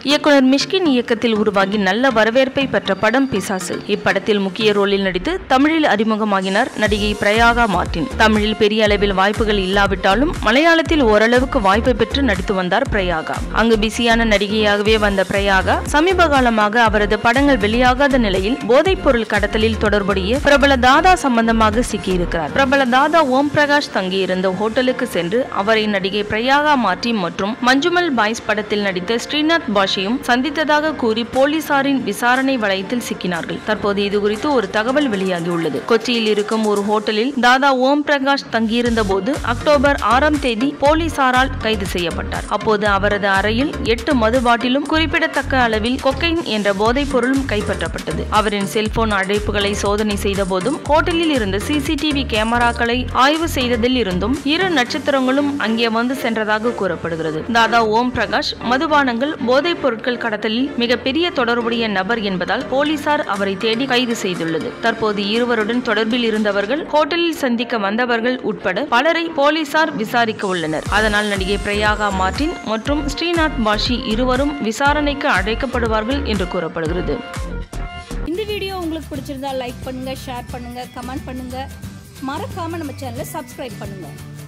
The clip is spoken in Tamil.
இயக்குனர் மிஷ்கின் இயக்கத்தில் உருவாகி நல்ல வரவேற்பை பெற்ற படம் பிசாசு இப்படத்தில் முக்கிய ரோலில் நடித்து தமிழில் அறிமுகமாகினார் நடிகை பிரயாகா மார்டின் தமிழில் பெரிய அளவில் வாய்ப்புகள் இல்லாவிட்டாலும் மலையாளத்தில் ஓரளவுக்கு வாய்ப்பு பெற்று நடித்து வந்தார் பிரயாகா அங்கு பிஸியான நடிகையாகவே வந்த பிரயாகா சமீப காலமாக அவரது படங்கள் வெளியாகாத நிலையில் போதைப் பொருள் கடத்தலில் தொடர்புடைய பிரபல தாதா சம்பந்தமாக சிக்கியிருக்கிறார் பிரபல தாதா ஓம் பிரகாஷ் தங்கியிருந்த ஹோட்டலுக்கு சென்று அவரை நடிகை பிரயாகா மார்டின் மற்றும் மஞ்சுமல் பாய்ஸ் படத்தில் நடித்த ஸ்ரீநாத் பாஷையும் சந்தித்ததாக கூறி போலீசாரின் விசாரணை வளையத்தில் சிக்கினார்கள் தற்போது இது குறித்து ஒரு தகவல் வெளியாகியுள்ளது கொச்சியில் இருக்கும் ஒரு ஹோட்டலில் தாதா ஓம் பிரகாஷ் தங்கியிருந்த போது அக்டோபர் ஆறாம் தேதி போலீசாரால் கைது செய்யப்பட்டார் அப்போது அவரது அறையில் எட்டு மது பாட்டிலும் குறிப்பிடத்தக்க அளவில் கொக்கைன் என்ற போதைப் பொருளும் கைப்பற்றப்பட்டது அவரின் செல்போன் அழைப்புகளை சோதனை செய்த போதும் ஹோட்டலில் இருந்த சிசிடிவி கேமராக்களை ஆய்வு செய்ததில் இருந்தும் இரு நட்சத்திரங்களும் அங்கே வந்து சென்றதாக கூறப்படுகிறது தாதா ஓம் பிரகாஷ் மதுபானங்கள் போதைப் பொருட்கள் கடத்தலில் மிகப்பெரிய தொடர்புடைய நபர் என்பதால் போலீசார் அவரை தேடி கைது செய்துள்ளது தற்போது இருவருடன் தொடர்பில் இருந்தவர்கள் ஹோட்டலில் சந்திக்க வந்தவர்கள் உட்பட பலரை போலீசார் விசாரிக்க உள்ளனர் அதனால் நடிகை பிரயாகா மார்டின் மற்றும் ஸ்ரீநாத் பாஷி இருவரும் விசாரணைக்கு அழைக்கப்படுவார்கள் என்று கூறப்படுகிறது இந்த வீடியோ உங்களுக்கு பிடிச்சிருந்தா லைக் பண்ணுங்க ஷேர் பண்ணுங்க கமெண்ட் பண்ணுங்க மறக்காம நம்ம சேனலை சப்ஸ்கிரைப் பண்ணுங்க